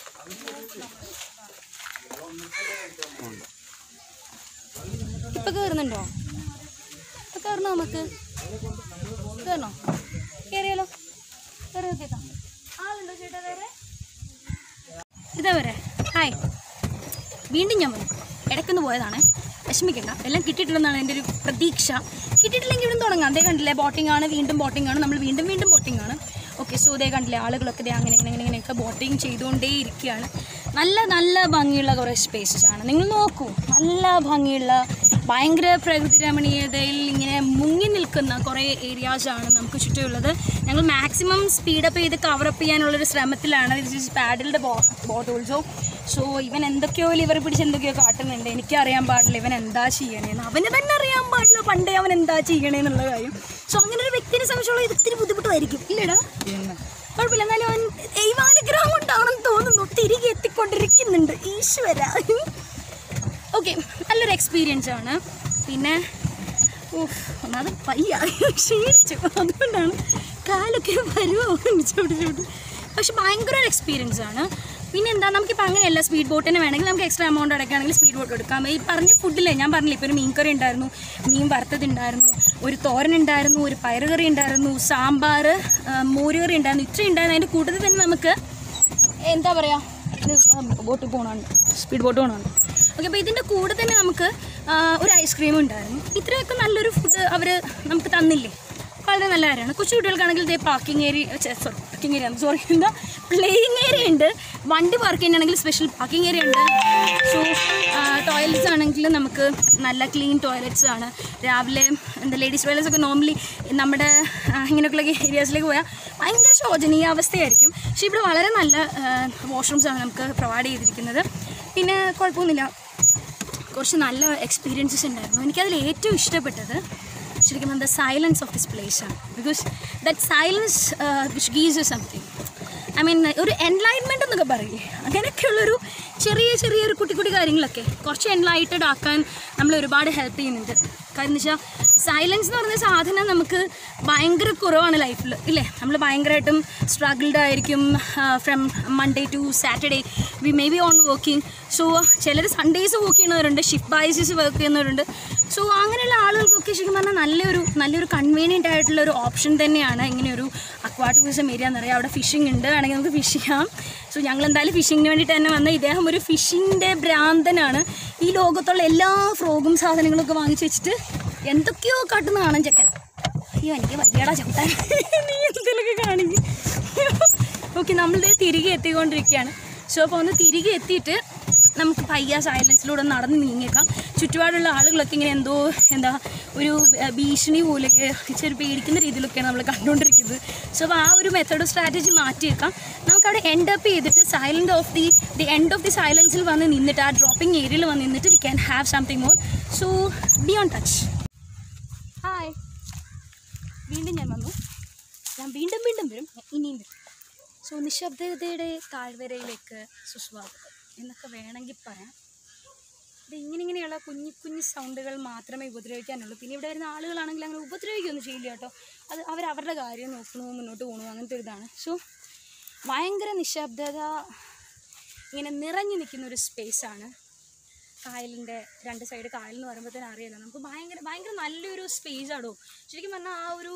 ഇപ്പൊ കയറുന്നുണ്ടോ ഇപ്പൊ കയറണോ നമുക്ക് കയറണോ കയറിയാലോ കയറി നോക്കിയേക്കാം ആളുണ്ടോ ചേട്ടാ വേറെ ഇതാ വരെ ഹായ് വീണ്ടും ഞാൻ വന്നു ഇടയ്ക്കൊന്ന് പോയതാണ് വിഷമിക്കണ്ട എല്ലാം കിട്ടിയിട്ടുണ്ടെന്നാണ് എൻ്റെ ഒരു പ്രതീക്ഷ കിട്ടിയിട്ടില്ലെങ്കിൽ ഇവിടെ തുടങ്ങാം അതേ കണ്ടില്ലേ ബോട്ടിംഗ് ആണ് വീണ്ടും ബോട്ടിംഗ് ആണ് നമ്മൾ വീണ്ടും വീണ്ടും ബോട്ടിംഗ് ആണ് ഓക്കെ സോ ഇതേ കണ്ടില്ലേ ആളുകളൊക്കെ ദേ അങ്ങനെ ഇങ്ങനെ ഇങ്ങനെ ഇങ്ങനെയൊക്കെ ബോട്ടിംഗ് ചെയ്തുകൊണ്ടേ ഇരിക്കുകയാണ് നല്ല നല്ല ഭംഗിയുള്ള കുറേ സ്പേസസ് ആണ് നിങ്ങൾ നോക്കൂ നല്ല ഭംഗിയുള്ള ഭയങ്കര പ്രകൃതി രമണീയതയിൽ ഇങ്ങനെ മുങ്ങി നിൽക്കുന്ന കുറേ ഏരിയാസാണ് നമുക്ക് ചുറ്റുമുള്ളത് ഞങ്ങൾ മാക്സിമം സ്പീഡപ്പ് ചെയ്ത് കവറപ്പ് ചെയ്യാനുള്ളൊരു ശ്രമത്തിലാണ് this is paddled boat also so ഇവൻ എന്തൊക്കെയോ ലിവർ പിടിച്ച് എന്തൊക്കെയോ കാട്ടുന്നുണ്ട് എനിക്കറിയാൻ പാടില്ല ഇവൻ എന്താ ചെയ്യണേന്ന് അവന് തന്നെ അറിയാൻ പാടില്ല പണ്ടേ അവൻ എന്താ ചെയ്യണേന്നുള്ള കാര്യം സോ അങ്ങനെ ഒരു വ്യക്തിനെ സംബന്ധിച്ചുള്ള ഇത് ഇത്തിരി ബുദ്ധിമുട്ടായിരിക്കും ഇല്ലടാ കുഴപ്പമില്ല എന്നാലും അവൻ ദൈവാനുഗ്രഹം കൊണ്ടാണെന്ന് തോന്നുന്നു തിരികെ എത്തിക്കൊണ്ടിരിക്കുന്നുണ്ട് ഈശ്വര ഓക്കെ നല്ലൊരു എക്സ്പീരിയൻസ് ആണ് പിന്നെ ഓഹ് ഒന്നാമത് പയ്യ ക്ഷീണിച്ചു അതുകൊണ്ടാണ് കാലൊക്കെ വരുമോ ചവിട്ട് ചവിട്ട് പക്ഷെ ഭയങ്കര ഒരു എക്സ്പീരിയൻസ് ആണ് പിന്നെ എന്താ നമുക്കിപ്പോൾ അങ്ങനെയല്ല സ്പീഡ് ബോട്ടിന് വേണമെങ്കിൽ നമുക്ക് എക്സ്ട്രാ എമൗണ്ട് അടയ്ക്കുകയാണെങ്കിൽ സ്പീഡ് ബോട്ട് എടുക്കാം ഈ പറഞ്ഞ ഫുഡില്ലേ ഞാൻ പറഞ്ഞില്ലേ ഇപ്പോൾ ഒരു മീൻകറി ഉണ്ടായിരുന്നു മീൻ വറുത്തതുണ്ടായിരുന്നു ഒരു തോരൻ ഉണ്ടായിരുന്നു ഒരു പയറുകറി ഉണ്ടായിരുന്നു സാമ്പാർ മോരുകറി ഉണ്ടായിരുന്നു ഇത്രയും ഉണ്ടായിരുന്നു അതിൻ്റെ കൂട്ടത്തിൽ തന്നെ നമുക്ക് എന്താ പറയുക ബോട്ടിൽ പോകണമാണ് സ്പീഡ് ബോട്ട് പോകണമാണ് ഓക്കെ അപ്പോൾ ഇതിൻ്റെ കൂടെ തന്നെ നമുക്ക് ആ, ഒരു ഐസ്ക്രീം ഉണ്ടായിരുന്നു ഇത്രയൊക്കെ നല്ലൊരു ഫുഡ് അവർ നമുക്ക് തന്നില്ലേ വളരെ നല്ല കാര്യമാണ് കൊച്ചു കുട്ടികൾക്കാണെങ്കിൽ ഇതേ parking area sorry parking area sorry എന്താ പ്ലേയിങ് ഏരിയ ഉണ്ട് വണ്ടി പാർക്ക് ചെയ്യാനാണെങ്കിൽ സ്പെഷ്യൽ പാർക്കിംഗ് ഏരിയ ഉണ്ട് സോ ടോയ്ലറ്റ്സ് ആണെങ്കിൽ നമുക്ക് നല്ല ക്ലീൻ ടോയ്ലറ്റ്സ് ആണ് രാവിലെ എന്താ ലേഡീസ് ടോയ്ലറ്റ്സ് ഒക്കെ നോർമലി നമ്മുടെ ആ, ഇങ്ങനെയൊക്കെയുള്ള ഏരിയാസിലേക്ക് പോയാൽ ഭയങ്കര ശോചനീയ അവസ്ഥയായിരിക്കും പക്ഷേ ഇവിടെ വളരെ നല്ല വാഷ്റൂംസ് ആണ് നമുക്ക് പ്രൊവൈഡ് ചെയ്തിരിക്കുന്നത് പിന്നെ കുഴപ്പമൊന്നുമില്ല കുറച്ച് നല്ല എക്സ്പീരിയൻസസ് ഉണ്ടായിരുന്നു എനിക്കതിൽ ഏറ്റവും ഇഷ്ടപ്പെട്ടത് ശരിക്കും എന്താ സൈലൻസ് ഓഫ് ദിസ് പ്ലേസ് ആണ് because that silence which gives you something I mean ഒരു എൻലൈൻമെൻറ്റ് എന്നൊക്കെ പറയില്ലേ അങ്ങനെയൊക്കെയുള്ളൊരു ചെറിയ ചെറിയൊരു കുട്ടി കുട്ടി കാര്യങ്ങളൊക്കെ കുറച്ച് എൻലൈറ്റഡ് ആക്കാൻ നമ്മൾ ഒരുപാട് ഹെൽപ്പ് ചെയ്യുന്നുണ്ട് കാരണം എന്ന് വെച്ചാൽ സൈലൻസ് എന്ന് പറയുന്ന സാധനം നമുക്ക് ഭയങ്കര കുറവാണ് ലൈഫിൽ ഇല്ലേ നമ്മൾ ഭയങ്കരമായിട്ടും സ്ട്രഗിൾഡ് ആയിരിക്കും from Monday to Saturday we may be on working so ചിലർ സൺഡേസ് വർക്ക് ചെയ്യുന്നവരുണ്ട് ഷിഫ്റ്റ് ബൈസസ് വർക്ക് ചെയ്യുന്നവരുണ്ട് സോ അങ്ങനെയുള്ള ആളുകൾക്കൊക്കെ ശരിക്കും പറഞ്ഞാൽ നല്ലൊരു നല്ലൊരു കൺവീനിയൻ്റ് ആയിട്ടുള്ള ഒരു ഓപ്ഷൻ തന്നെയാണ് ഇങ്ങനെ ഒരു അക്വാ ടൂറിസം ഏരിയ എന്ന് പറയുക അവിടെ ഫിഷിംഗ് ഉണ്ട് വേണമെങ്കിൽ നമുക്ക് ഫിഷ് ചെയ്യാം സോ ഞങ്ങൾ എന്തായാലും ഫിഷിംഗ് ഫിഷിങ്ങിന് വേണ്ടിയിട്ട് തന്നെ വന്ന ഇദ്ദേഹം ഒരു ഫിഷിൻ്റെ ഭ്രാന്തനാണ് ഈ ലോകത്തുള്ള എല്ലാ ഫ്രോഗും സാധനങ്ങളും ഒക്കെ വാങ്ങിച്ചു വെച്ചിട്ട് എന്തൊക്കെയോ കാട്ടുന്ന കാണാൻ ചെക്കൻ അയ്യോ എനിക്ക് വയ്യടാ ചവിട്ടാൻ നീ എന്തെങ്കിലുമൊക്കെ കാണിക്കും ഓക്കെ നമ്മളിത് തിരികെ എത്തിക്കൊണ്ടിരിക്കുകയാണ് സോ അപ്പോൾ ഒന്ന് തിരികെ എത്തിയിട്ട് നമുക്ക് പയ്യ സൈലൻസിലൂടെ ഒന്ന് നടന്ന് നീങ്ങിയേക്കാം ചുറ്റുപാടുള്ള ആളുകളൊക്കെ ഇങ്ങനെ എന്തോ എന്താ ഒരു ഏഹ്, ഭീഷണി പോലെ ചെറു പേടിക്കുന്ന രീതിയിലൊക്കെയാണ് നമ്മൾ കണ്ടുകൊണ്ടിരിക്കുന്നത് സോ അപ്പോൾ ആ ഒരു മെത്തേഡ് സ്ട്രാറ്റജി മാറ്റിയേക്കാം നമുക്കവിടെ എൻഡ് അപ്പ് ചെയ്തിട്ട് silent of the the end of the സൈലൻസിൽ വന്ന് നിന്നിട്ട് ആ ഡ്രോപ്പിംഗ് ഏരിയയിൽ വന്ന് നിന്നിട്ട് we can have something more so be on touch hi വീണ്ടും ഞാൻ വന്നു ഞാൻ വീണ്ടും വീണ്ടും വരും ഞാൻ ഇനിയും വരും സോ നിശബ്ദതയുടെ താഴ്വരയിലേക്ക് സുസ്വാഗതം എന്നൊക്കെ വേണമെങ്കിൽ പറയാം ഇത് ഇങ്ങനെ ഇങ്ങനെയുള്ള കുഞ്ഞു കുഞ്ഞു സൗണ്ടുകൾ മാത്രമേ ഉപദ്രവിക്കാനുള്ളൂ പിന്നെ ഇവിടെ വരുന്ന ആളുകളാണെങ്കിൽ അങ്ങനെ ഉപദ്രവിക്കുകയൊന്നും ചെയ്യില്ല കേട്ടോ അത് അവർ അവരുടെ കാര്യം നോക്കണു മുന്നോട്ട് പോകണു അങ്ങനത്തെ ഒരു ഇതാണ് സോ ഭയങ്കര നിശബ്ദത ഇങ്ങനെ നിറഞ്ഞു നിൽക്കുന്ന ഒരു സ്പേസാണ് കായലിൻ്റെ രണ്ട് സൈഡ് കായൽ എന്ന് പറയുമ്പോൾ തന്നെ അറിയാലോ നമുക്ക് ഭയങ്കര ഭയങ്കര നല്ലൊരു സ്പേസ് ആടോ ശരിക്കും പറഞ്ഞാൽ ആ ഒരു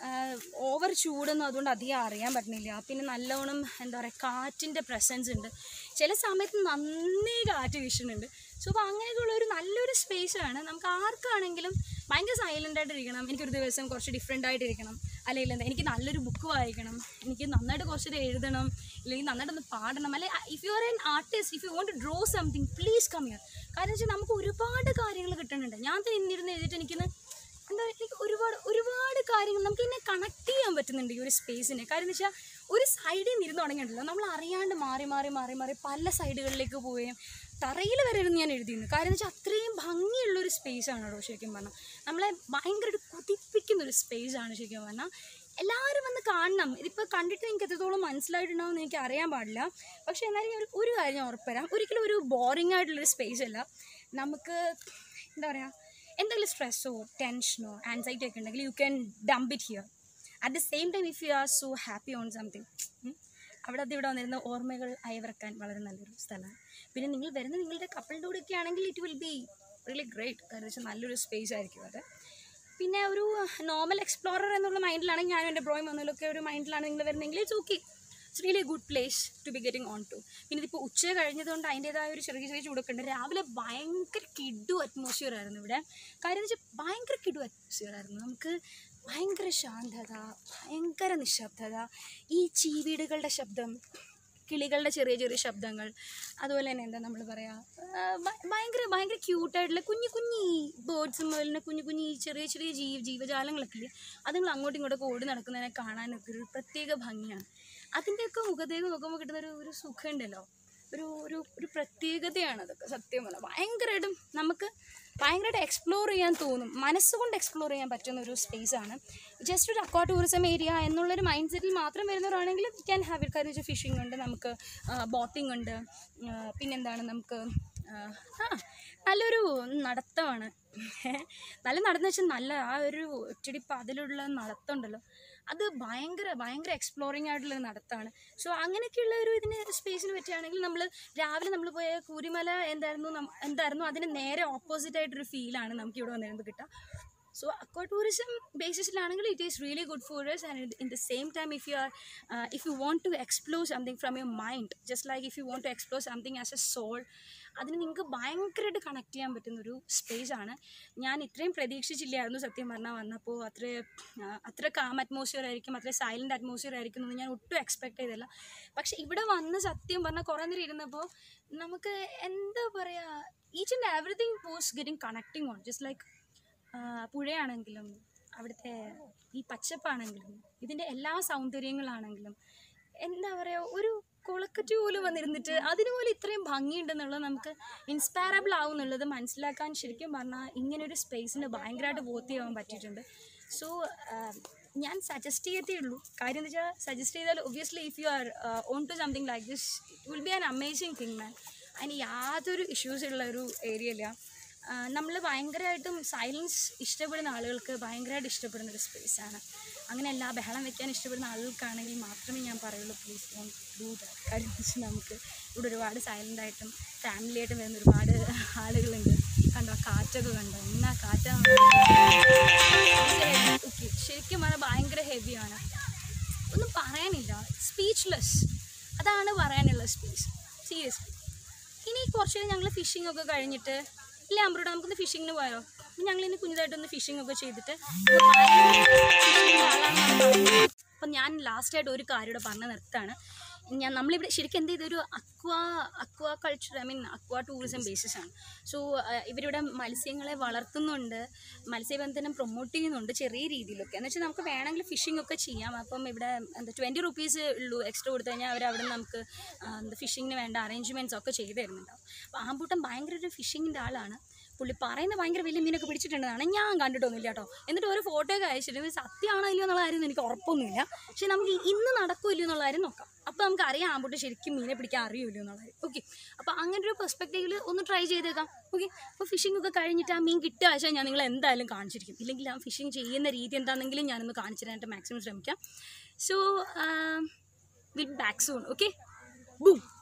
ഓവർ ചൂടൊന്നും അതുകൊണ്ട് അധികം അറിയാൻ പറ്റുന്നില്ല പിന്നെ നല്ലോണം എന്താ പറയുക കാറ്റിൻ്റെ പ്രസൻസ് ഉണ്ട് ചില സമയത്ത് നന്നേ കാറ്റ് വീശുന്നുണ്ട് സോ അപ്പോൾ അങ്ങനെയൊക്കെയുള്ള ഒരു നല്ലൊരു സ്പേസാണ് നമുക്ക് ആർക്കാണെങ്കിലും ഭയങ്കര സൈലൻ്റ് ആയിട്ട് ഇരിക്കണം എനിക്കൊരു ദിവസം കുറച്ച് ഡിഫറെൻ്റ് ആയിട്ട് ഇരിക്കണം അല്ലെങ്കിൽ എന്താ എനിക്ക് നല്ലൊരു ബുക്ക് വായിക്കണം എനിക്ക് നന്നായിട്ട് കുറച്ചൊരു എഴുതണം ഇല്ലെങ്കിൽ നന്നായിട്ടൊന്ന് പാടണം അല്ലെ if you are an artist if you want to draw something please come here കാരണം വെച്ചാൽ നമുക്ക് ഒരുപാട് കാര്യങ്ങൾ കിട്ടുന്നുണ്ട് ഞാൻ തന്നെ ഇന്നിരുന്ന് എഴുതിയിട്ട് എനിക്കിന്ന് എന്താ എനിക്ക് ഒരുപാട് ഒരുപാട് കാര്യങ്ങൾ നമുക്ക് ഇതിനെ കണക്ട് ചെയ്യാൻ പറ്റുന്നുണ്ട് ഈ ഒരു സ്പേസിനെ കാര്യം എന്ന് വെച്ചാൽ ഒരു സൈഡിൽ നിന്ന് ഇരുന്ന് തുടങ്ങിയിട്ടുണ്ടല്ലോ നമ്മൾ അറിയാണ്ട് മാറി മാറി മാറി മാറി പല സൈഡുകളിലേക്ക് പോവുകയും തറയിൽ വരെ ഇരുന്ന് ഞാൻ എഴുതിയിരുന്നു കാര്യം എന്ന് വെച്ചാൽ അത്രയും ഭംഗിയുള്ളൊരു സ്പേസാണ് കേട്ടോ ശരിക്കും പറഞ്ഞാൽ നമ്മളെ ഭയങ്കരമായിട്ട് കുതിപ്പിക്കുന്ന ഒരു സ്പേസാണ് ശരിക്കും പറഞ്ഞാൽ എല്ലാവരും വന്ന് കാണണം ഇതിപ്പോൾ കണ്ടിട്ട് നിങ്ങൾക്ക് എത്രത്തോളം മനസ്സിലായിട്ടുണ്ടാവും എനിക്ക് അറിയാൻ പാടില്ല പക്ഷേ എന്നാലും ഞാൻ ഒരു ഒരു കാര്യം ഞാൻ ഉറപ്പുതരാം ഒരിക്കലും ഒരു ബോറിംഗ് ആയിട്ടുള്ളൊരു സ്പേസ് അല്ല നമുക്ക് എന്താ പറയുക എന്തെങ്കിലും സ്ട്രെസ്സോ ടെൻഷനോ ആൻസൈറ്റി ഒക്കെ ഉണ്ടെങ്കിൽ you can dump it here at the same time if you are so happy on something അവിടെ അത് ഇവിടെ വന്നിരുന്ന ഓർമ്മകൾ അയവിറക്കാൻ വളരെ നല്ലൊരു സ്ഥലമാണ് പിന്നെ നിങ്ങൾ വരുന്ന നിങ്ങളുടെ കപ്പിളിൻ്റെ കൂടെ ഒക്കെ ആണെങ്കിൽ it will be really great കാരണം വെച്ചാൽ നല്ലൊരു സ്പേസ് ആയിരിക്കും അത് പിന്നെ ഒരു നോർമൽ എക്സ്പ്ലോറർ എന്നുള്ള മൈൻഡിലാണെങ്കിൽ ഞാനും എൻ്റെ ബ്രോയും വന്നതിലൊക്കെ ഒരു മൈൻഡിലാണ് നിങ്ങൾ വരുന്നതെങ്കിൽ it's okay it's really a good place to be getting on to പിന്നെ ഇതിപ്പോൾ ഉച്ച കഴിഞ്ഞതുകൊണ്ട് അതിൻ്റേതായ ഒരു ചെറിയ ചെറിയ ചൂടൊക്കെ ഉണ്ട് രാവിലെ ഭയങ്കര കിഡു അറ്റ്മോസ്ഫിയർ ആയിരുന്നു ഇവിടെ കാര്യം എന്ന് വെച്ചാൽ ഭയങ്കര കിഡു അറ്റ്മോസ്ഫിയർ ആയിരുന്നു നമുക്ക് ഭയങ്കര ശാന്തത ഭയങ്കര നിശബ്ദത ഈ ചീവീടുകളുടെ ശബ്ദം കിളികളുടെ ചെറിയ ചെറിയ ശബ്ദങ്ങൾ അതുപോലെ തന്നെ എന്താ നമ്മൾ പറയുക ഭയങ്കര ഭയങ്കര ക്യൂട്ടായിട്ടുള്ള കുഞ്ഞു കുഞ്ഞി ബേർഡ്സും അതുപോലെ തന്നെ കുഞ്ഞു കുഞ്ഞി ചെറിയ ചെറിയ ജീവ ജീവജാലങ്ങളൊക്കെ ഇല്ലേ അതുങ്ങൾ അങ്ങോട്ടും ഇങ്ങോട്ടൊക്കെ ഓടി നടക്കുന്നതിനെ കാണാനൊക്കെ ഒരു പ്രത്യേക ഭംഗിയാണ് അതിൻ്റെയൊക്കെ മുഖത്തേക്ക് നോക്കുമ്പോൾ കിട്ടുന്ന ഒരു ഒരു സുഖമുണ്ടല്ലോ ഒരു ഒരു ഒരു പ്രത്യേകതയാണ് അതൊക്കെ സത്യം പറഞ്ഞാൽ ഭയങ്കരമായിട്ടും നമുക്ക് ഭയങ്കരമായിട്ട് എക്സ്പ്ലോർ ചെയ്യാൻ തോന്നും മനസ്സുകൊണ്ട് എക്സ്പ്ലോർ ചെയ്യാൻ പറ്റുന്ന ഒരു സ്പേസാണ് ജസ്റ്റ് ഒരു അക്വാ ടൂറിസം ഏരിയ എന്നുള്ളൊരു മൈൻഡ് സെറ്റിൽ മാത്രം വരുന്നവരാണെങ്കിൽ വി ക്യാൻ ഹാവ് ഇറ്റ് കാര്യം വെച്ചാൽ ഫിഷിംഗ് ഉണ്ട് നമുക്ക് ബോട്ടിംഗ് ഉണ്ട് ആ, പിന്നെന്താണ് നമുക്ക് ആ, ആ നല്ലൊരു നടത്തമാണ് നല്ല നടന്നു വെച്ചാൽ നല്ല ആ ഒരു ഒറ്റടി അതിലുള്ള നടത്തമുണ്ടല്ലോ അത് ഭയങ്കര ഭയങ്കര എക്സ്പ്ലോറിംഗ് ആയിട്ടുള്ള ഒരു നടത്താണ് സോ അങ്ങനെയൊക്കെയുള്ള ഒരു ഇതിന് സ്പേസിന് പറ്റുകയാണെങ്കിൽ നമ്മൾ രാവിലെ നമ്മൾ പോയ കൂരിമല എന്തായിരുന്നു നം- എന്തായിരുന്നു അതിന് നേരെ ഓപ്പോസിറ്റ് ആയിട്ടൊരു ഫീലാണ് നമുക്ക് ഇവിടെ വന്നിരുന്നത് കിട്ടുക സോ അക്വാ ടൂറിസം ബേസിസിലാണെങ്കിൽ it is really good for us and in the same time if you are if you want to explore something from your mind just like if you want to explore something as a soul അതിന് നിങ്ങൾക്ക് ഭയങ്കരമായിട്ട് connect ചെയ്യാൻ പറ്റുന്നൊരു സ്പേസാണ് ഞാൻ ഇത്രയും പ്രതീക്ഷിച്ചില്ലായിരുന്നു സത്യം പറഞ്ഞാൽ വന്നപ്പോൾ അത്ര ആ, അത്ര കാം അറ്റ്മോസ്ഫിയർ ആയിരിക്കും അത്ര സൈലൻറ്റ് അറ്റ്മോസ്ഫിയർ ആയിരിക്കും എന്ന് ഞാൻ ഒട്ടും എക്സ്പെക്ട് ചെയ്തില്ല പക്ഷെ ഇവിടെ വന്ന് സത്യം പറഞ്ഞാൽ കുറേ നേരം ഇരുന്നപ്പോൾ നമുക്ക് എന്താ പറയുക each and everything was getting connecting on just like പുഴയാണെങ്കിലും അവിടുത്തെ ഈ പച്ചപ്പാണെങ്കിലും ഇതിൻ്റെ എല്ലാ സൗന്ദര്യങ്ങളാണെങ്കിലും എന്താ പറയുക ഒരു കുളക്കറ്റ് പോലും വന്നിരുന്നിട്ട് അതിന് പോലും ഇത്രയും ഭംഗിയുണ്ടെന്നുള്ളത് നമുക്ക് ഇൻസ്പയറബിൾ ആവും എന്നുള്ളത് മനസ്സിലാക്കാൻ ശരിക്കും പറഞ്ഞാൽ ഇങ്ങനൊരു സ്പേസിന് ഭയങ്കരമായിട്ട് ബോധ്യമാവാൻ പറ്റിയിട്ടുണ്ട് സോ ഞാൻ സജസ്റ്റ് ചെയ്യത്തേ ഉള്ളൂ കാര്യം എന്ന് വെച്ചാൽ സജസ്റ്റ് ചെയ്താൽ obviously if you are on to something like this it will be an amazing thing man അതിന് യാതൊരു ഇഷ്യൂസ് ഉള്ള ഒരു ഏരിയ ഇല്ല നമ്മൾ ഭയങ്കരമായിട്ടും സൈലൻസ് ഇഷ്ടപ്പെടുന്ന ആളുകൾക്ക് ഭയങ്കരമായിട്ട് ഇഷ്ടപ്പെടുന്ന ഒരു സ്പേസാണ് അങ്ങനെ എല്ലാ ബഹളം വെക്കാൻ ഇഷ്ടപ്പെടുന്ന ആളുകൾക്കാണെങ്കിൽ മാത്രമേ ഞാൻ പറയുള്ളൂ പ്ലീസ് ഡോൺ ഡൂ ദാറ്റ് കാര്യം എന്ന് വെച്ചാൽ നമുക്ക് ഇവിടെ ഒരുപാട് സൈലൻ്റ് ആയിട്ടും ഫാമിലി ആയിട്ടും വരുന്ന ഒരുപാട് ആളുകളുണ്ട് കണ്ടോ കാറ്റൊക്കെ കണ്ടോ എന്നാ കാറ്റാണ് ഓക്കെ ശരിക്കും പറഞ്ഞാൽ ഭയങ്കര ഹെവിയാണ് ഒന്നും പറയാനില്ല സ്പീച്ച്ലെസ് അതാണ് പറയാനുള്ള സ്പേസ് സീരിയസ്ലി ഇനി കുറച്ച് നേരം ഞങ്ങൾ ഫിഷിംഗ് ഒക്കെ കഴിഞ്ഞിട്ട് ഇല്ല അമ്പ്രോട് നമുക്കൊന്ന് ഫിഷിങ്ങിന് പോയാലോ ഞങ്ങൾ ഇനി കുഞ്ഞിതായിട്ടൊന്ന് ഫിഷിംഗ് ഒക്കെ ചെയ്തിട്ട് അപ്പം ഞാൻ ലാസ്റ്റായിട്ട് ഒരു കാര്യം ഇവിടെ പറഞ്ഞു നിർത്താണ് ഞാൻ നമ്മളിവിടെ ശരിക്കും എന്ത് ചെയ്തൊരു aqua aquaculture I mean aqua tourism basis ആണ് സോ ഇവരിവിടെ മത്സ്യങ്ങളെ വളർത്തുന്നുണ്ട് മത്സ്യബന്ധനം പ്രൊമോട്ട് ചെയ്യുന്നുണ്ട് ചെറിയ രീതിയിലൊക്കെ എന്ന് വെച്ചാൽ നമുക്ക് വേണമെങ്കിൽ ഫിഷിംഗ് ഒക്കെ ചെയ്യാം അപ്പം ഇവിടെ എന്താ ട്വൻറ്റി റുപ്പീസ് ഉള്ളൂ എക്സ്ട്രാ കൊടുത്തു കഴിഞ്ഞാൽ അവർ അവിടെ നമുക്ക് ആ, എന്താ ഫിഷിങ്ങിന് വേണ്ട അറേഞ്ച്മെൻറ്റ്സ് ഒക്കെ ചെയ്തു തരുന്നുണ്ടാവും അപ്പോൾ ആമ്പൂട്ടൻ ഭയങ്കര ഒരു ഫിഷിങ്ങിൻ്റെ ആളാണ് പുള്ളി പറയുന്നത് ഭയങ്കര വലിയ മീനൊക്കെ പിടിച്ചിട്ടുണ്ടെന്നാണ് ഞാൻ കണ്ടിട്ടൊന്നുമില്ല കേട്ടോ എന്നിട്ട് ഒരു ഫോട്ടോ ഒക്കെ അയച്ചിട്ട് ഇത് സത്യമാണോ ഇല്ലയോ എന്നുള്ള കാര്യം എനിക്ക് ഉറപ്പൊന്നുമില്ല പക്ഷേ നമുക്ക് ഈ ഇന്ന് നടക്കുമല്ലോ എന്നുള്ള കാര്യം നോക്കാം അപ്പോൾ നമുക്ക് അറിയാം ആമ്പൂട്ട് ശരിക്കും മീനെ പിടിക്കാൻ അറിയുമല്ലോ എന്നുള്ള കാര്യം ഓക്കെ അപ്പോൾ അങ്ങനെ ഒരു പെർസ്പെക്റ്റീവിൽ ഒന്ന് ട്രൈ ചെയ്തേക്കാം ഓക്കെ അപ്പോൾ ഫിഷിംഗ് ഒക്കെ കഴിഞ്ഞിട്ട് ആ മീൻ കിട്ടുക വെച്ചാൽ ഞാൻ നിങ്ങളെ എന്തായാലും കാണിച്ചിരിക്കും ഇല്ലെങ്കിൽ ആ ഫിഷിംഗ് ചെയ്യുന്ന രീതി എന്താണെന്നെങ്കിലും ഞാനൊന്ന് കാണിച്ചു തരാനായിട്ട് മാക്സിമം ശ്രമിക്കാം so will back soon okay boom